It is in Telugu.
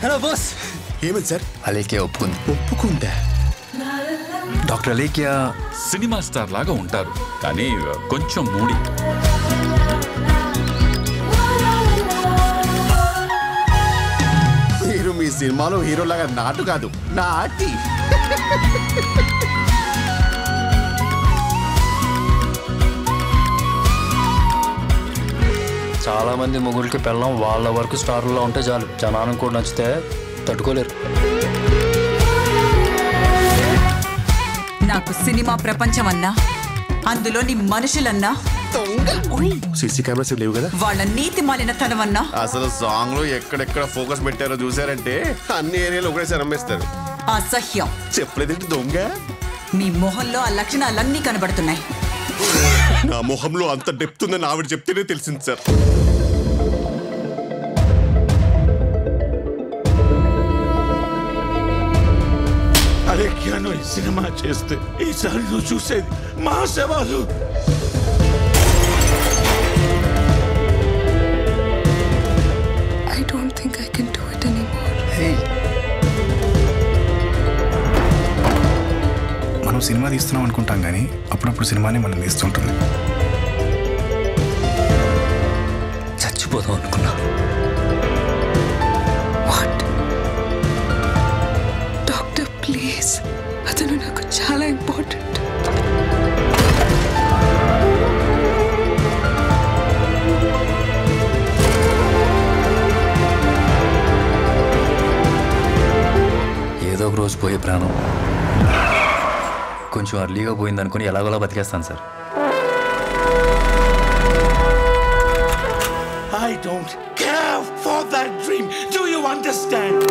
హలో బాస్ ఏమైంది సార్ అలేఖ్య ఒప్పుకుంది ఒప్పుకుందా డాక్టర్ అలేఖ్య సినిమా స్టార్ లాగా ఉంటారు కానీ కొంచెం మూడి మీరు మీ సినిమాలో హీరోలాగా నాటు కాదు నాటి చాలా మంది మొగుడికి పెళ్ళం వాళ్ళ వరకు స్టార్లో ఉంటే చాలు జనానికి కూడా నచ్చితే తట్టుకోలేరు నాకు సినిమా ప్రపంచం అన్నా అందులోని మనుషులన్నా సీసీ కెమెరాస్ ఏం లేవు కదా వాళ్ళ నీతి మాలిన తనమన్నా అసలు సాంగ్ లో ఎక్కడెక్కడ ఫోకస్ పెట్టారో చూసారంటే అన్ని ఏరియాలు ఒకటేసారి అమ్మేస్తారు అసహ్యం చెప్పలేదేంటి దొంగ మీ మొహంలో ఆ లక్షణాలన్నీ కనబడుతున్నాయి నా మొహంలో అంత డెప్త్ ఉందని ఆవిడ చెప్తేనే తెలిసింది సార్ అలేఖ్య నువ్వు ఈ సినిమా చేస్తే ఈసారి నువ్వు చూసేది మా సవాలు I don't think I can do it anymore. మనం సినిమా తీస్తున్నాం అనుకుంటాం కానీ అప్పుడప్పుడు సినిమానే మనం తీస్తుంటుంది చచ్చిపోదాం అనుకున్నా What? డాక్టర్ ప్లీజ్ అతను నాకు చాలా ఇంపార్టెంట్ ఏదో ఒక రోజు పోయే ప్రాణం కొంచెం అర్లీగా పోయింది అనుకుని ఎలాగోలా బతికేస్తాను sir I don't care for that dream. Do you understand?